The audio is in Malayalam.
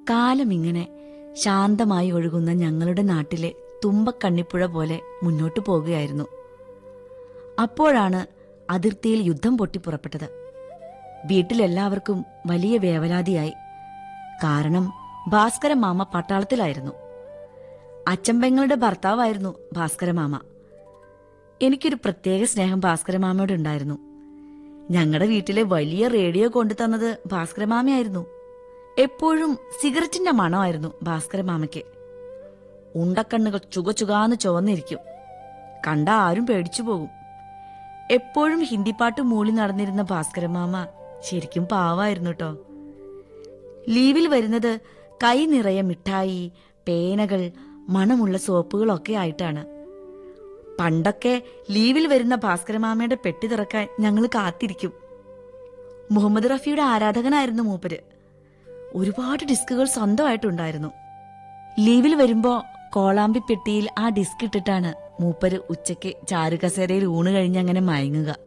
കാലം ഇങ്ങനെ ശാന്തമായി ഒഴുകുന്ന ഞങ്ങളുടെ നാട്ടിലെ തുമ്പക്കണ്ണിപ്പുഴ പോലെ മുന്നോട്ടു പോകുകയായിരുന്നു അപ്പോഴാണ് അതിർത്തിയിൽ യുദ്ധം പൊട്ടിപ്പുറപ്പെട്ടത് വീട്ടിലെല്ലാവർക്കും വലിയ വേവലാതിയായി കാരണം ഭാസ്കര മാമ പട്ടാളത്തിലായിരുന്നു അച്ചമ്പങ്ങളുടെ ഭർത്താവായിരുന്നു ഭാസ്കര മാമ എനിക്കൊരു പ്രത്യേക സ്നേഹം ഭാസ്കര മാമയോട് ഉണ്ടായിരുന്നു ഞങ്ങളുടെ വീട്ടിലെ വലിയ റേഡിയോ കൊണ്ടു തന്നത് ഭാസ്കര മാമയായിരുന്നു എപ്പോഴും സിഗരറ്റിന്റെ മണമായിരുന്നു ഭാസ്കര മാമയ്ക്ക് ഉണ്ടക്കണ്ണുകൾ ചുകചുകാന്ന് ചുവന്നിരിക്കും കണ്ട ആരും പേടിച്ചു പോകും എപ്പോഴും ഹിന്ദിപ്പാട്ട് മൂളി നടന്നിരുന്ന ഭാസ്കര മാമ ശരിക്കും പാവായിരുന്നു കേട്ടോ ലീവിൽ വരുന്നത് കൈ നിറയെ മിഠായി പേനകൾ മണമുള്ള സോപ്പുകളൊക്കെ ആയിട്ടാണ് പണ്ടൊക്കെ ലീവിൽ വരുന്ന ഭാസ്കരമാമയുടെ പെട്ടി തുറക്കാൻ ഞങ്ങൾ കാത്തിരിക്കും മുഹമ്മദ് റഫിയുടെ ആരാധകനായിരുന്നു മൂപ്പര് ഒരുപാട് ഡിസ്കുകൾ സ്വന്തമായിട്ടുണ്ടായിരുന്നു ലീവിൽ വരുമ്പോ കോളാമ്പി പെട്ടിയിൽ ആ ഡിസ്ക് ഇട്ടിട്ടാണ് മൂപ്പര് ഉച്ചയ്ക്ക് ചാരുകസേരയിൽ ഊണ് കഴിഞ്ഞ് അങ്ങനെ മയങ്ങുക